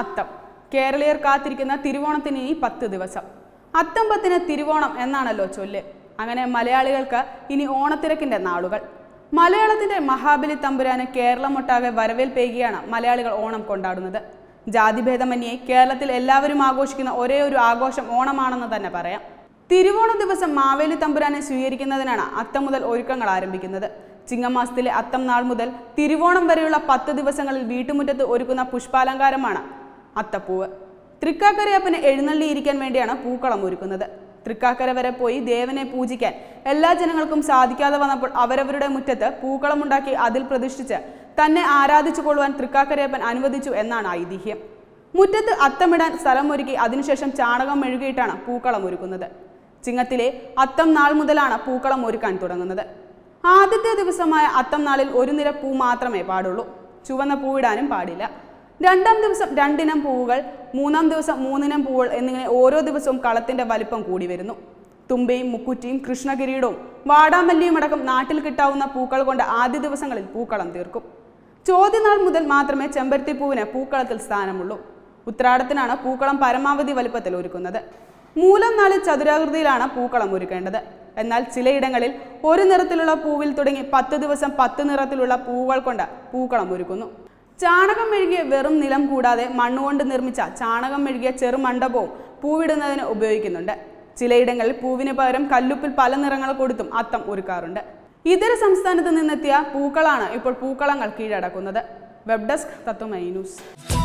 അത്തം കേരളീയർ കാത്തിരിക്കുന്ന തിരുവോണത്തിന് ഇനി പത്ത് ദിവസം അത്തം പത്തിന് തിരുവോണം എന്നാണല്ലോ ചൊല്ല് അങ്ങനെ മലയാളികൾക്ക് ഇനി ഓണത്തിരക്കിന്റെ നാളുകൾ മലയാളത്തിന്റെ മഹാബലി തമ്പുരാന് കേരളമൊട്ടാകെ വരവേൽപ്പേകിയാണ് മലയാളികൾ ഓണം കൊണ്ടാടുന്നത് ജാതിഭേദമന്യേ കേരളത്തിൽ എല്ലാവരും ആഘോഷിക്കുന്ന ഒരേ ഒരു ആഘോഷം ഓണമാണെന്ന് തന്നെ പറയാം തിരുവോണ ദിവസം മാവേലി തമ്പുരാനെ സ്വീകരിക്കുന്നതിനാണ് അത്തം മുതൽ ഒരുക്കങ്ങൾ ആരംഭിക്കുന്നത് ചിങ്ങമാസത്തിലെ അത്തം നാൾ മുതൽ തിരുവോണം വരെയുള്ള പത്ത് ദിവസങ്ങളിൽ വീട്ടുമുറ്റത്ത് ഒരുക്കുന്ന പുഷ്പാലങ്കാരമാണ് അത്തപ്പൂവ് തൃക്കാക്കരയപ്പന് എഴുന്നള്ളിയിരിക്കാൻ വേണ്ടിയാണ് പൂക്കളം ഒരുക്കുന്നത് തൃക്കാക്കര വരെ പോയി ദേവനെ പൂജിക്കാൻ എല്ലാ ജനങ്ങൾക്കും സാധിക്കാതെ വന്നപ്പോൾ അവരവരുടെ മുറ്റത്ത് പൂക്കളമുണ്ടാക്കി അതിൽ പ്രതിഷ്ഠിച്ച് തന്നെ ആരാധിച്ചു കൊള്ളുവാൻ തൃക്കാക്കരയപ്പൻ അനുവദിച്ചു എന്നാണ് ഐതിഹ്യം മുറ്റത്ത് അത്തമിടാൻ സ്ഥലമൊരുക്കി അതിനുശേഷം ചാണകം മെഴുകിയിട്ടാണ് പൂക്കളം ഒരുക്കുന്നത് ചിങ്ങത്തിലെ അത്തം നാൾ മുതലാണ് പൂക്കളം ഒരുക്കാൻ തുടങ്ങുന്നത് ആദ്യത്തെ ദിവസമായ അത്തം നാളിൽ ഒരു നിര പൂ മാത്രമേ പാടുള്ളൂ ചുവന്ന പൂവിടാനും പാടില്ല രണ്ടാം ദിവസം രണ്ടിനം പൂവുകൾ മൂന്നാം ദിവസം മൂന്നിനം പൂവുകൾ എന്നിങ്ങനെ ഓരോ ദിവസവും കളത്തിന്റെ വലിപ്പം കൂടി വരുന്നു തുമ്പയും മുക്കുറ്റിയും കൃഷ്ണകിരീടവും വാടാമല്ലിയും അടക്കം നാട്ടിൽ കിട്ടാവുന്ന പൂക്കൾ കൊണ്ട് ആദ്യ ദിവസങ്ങളിൽ പൂക്കളം തീർക്കും ചോദ്യനാൾ മുതൽ മാത്രമേ ചെമ്പരത്തിപ്പൂവിന് പൂക്കളത്തിൽ സ്ഥാനമുള്ളൂ ഉത്രാടത്തിനാണ് പൂക്കളം പരമാവധി വലുപ്പത്തിൽ ഒരുക്കുന്നത് മൂലം നാളിൽ ചതുരാകൃതിയിലാണ് പൂക്കളം ഒരുക്കേണ്ടത് എന്നാൽ ചിലയിടങ്ങളിൽ ഒരു നിറത്തിലുള്ള പൂവിൽ തുടങ്ങി പത്ത് ദിവസം പത്ത് നിറത്തിലുള്ള പൂവുകൾ കൊണ്ട് പൂക്കളം ഒരുക്കുന്നു ചാണകം മെഴുകിയ വെറും നിലം കൂടാതെ മണ്ണുകൊണ്ട് നിർമ്മിച്ച ചാണകം മെഴുകിയ ചെറുമണ്ഡപവും പൂവിടുന്നതിന് ഉപയോഗിക്കുന്നുണ്ട് ചിലയിടങ്ങളിൽ പൂവിന് പകരം കല്ലുപ്പിൽ പല നിറങ്ങൾ കൊടുത്തും അത്തം ഒരുക്കാറുണ്ട് ഇതര സംസ്ഥാനത്ത് നിന്നെത്തിയ പൂക്കളാണ് ഇപ്പോൾ പൂക്കളങ്ങൾ കീഴടക്കുന്നത് വെബ് ഡെസ്ക് തത്വമൈ ന്യൂസ്